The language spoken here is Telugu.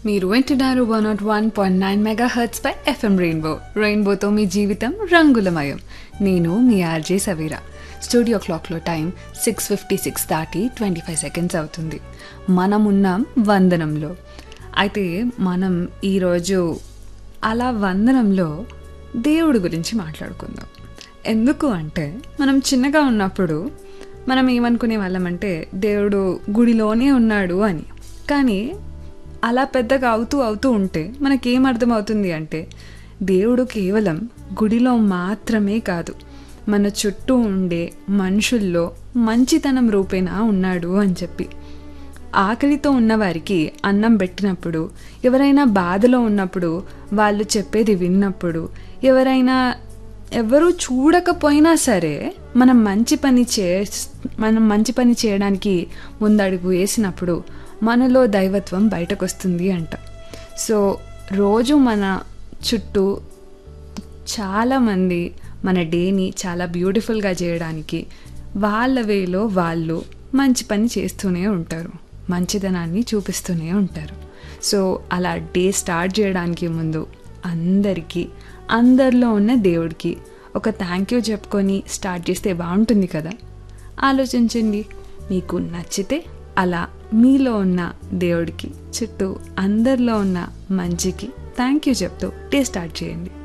మీరు వింటున్నారు one nought one point nine megahertz పై ఎఫ్ఎం రెయిన్బో రెయిన్బోతో మీ జీవితం రంగులమయం నేను మీ ఆర్జే సవీరా స్టూడియో క్లాక్లో టైం సిక్స్ ఫిఫ్టీ సిక్స్ దాటి ట్వంటీ ఫైవ్ సెకండ్స్ అవుతుంది మనం ఉన్నాం వందనంలో అయితే మనం ఈరోజు అలా వందనంలో దేవుడి గురించి మాట్లాడుకుందాం ఎందుకు అంటే మనం చిన్నగా ఉన్నప్పుడు మనం ఏమనుకునే వాళ్ళమంటే దేవుడు గుడిలోనే ఉన్నాడు అని కానీ అలా పెద్దగా అవుతూ అవుతూ ఉంటే మనకేం అర్థమవుతుంది అంటే దేవుడు కేవలం గుడిలో మాత్రమే కాదు మన చుట్టూ ఉండే మనుషుల్లో మంచితనం రూపేణా ఉన్నాడు అని చెప్పి ఆకలితో ఉన్నవారికి అన్నం పెట్టినప్పుడు ఎవరైనా బాధలో ఉన్నప్పుడు వాళ్ళు చెప్పేది విన్నప్పుడు ఎవరైనా ఎవరు చూడకపోయినా సరే మనం మంచి పని చే మనం మంచి పని చేయడానికి ముందడుగు వేసినప్పుడు మనలో దైవత్వం బయటకు వస్తుంది అంట సో రోజు మన చుట్టూ చాలామంది మన డేని చాలా బ్యూటిఫుల్గా చేయడానికి వాళ్ళ వేలో వాళ్ళు మంచి పని చేస్తూనే ఉంటారు మంచితనాన్ని చూపిస్తూనే ఉంటారు సో అలా డే స్టార్ట్ చేయడానికి ముందు అందరికీ అందరిలో ఉన్న దేవుడికి ఒక థ్యాంక్ యూ చెప్పుకొని స్టార్ట్ చేస్తే బాగుంటుంది కదా ఆలోచించండి మీకు నచ్చితే అలా మీలో ఉన్న దేవుడికి చుట్టూ అందరిలో ఉన్న మంచికి థ్యాంక్ యూ చెప్తూ డే స్టార్ట్ చేయండి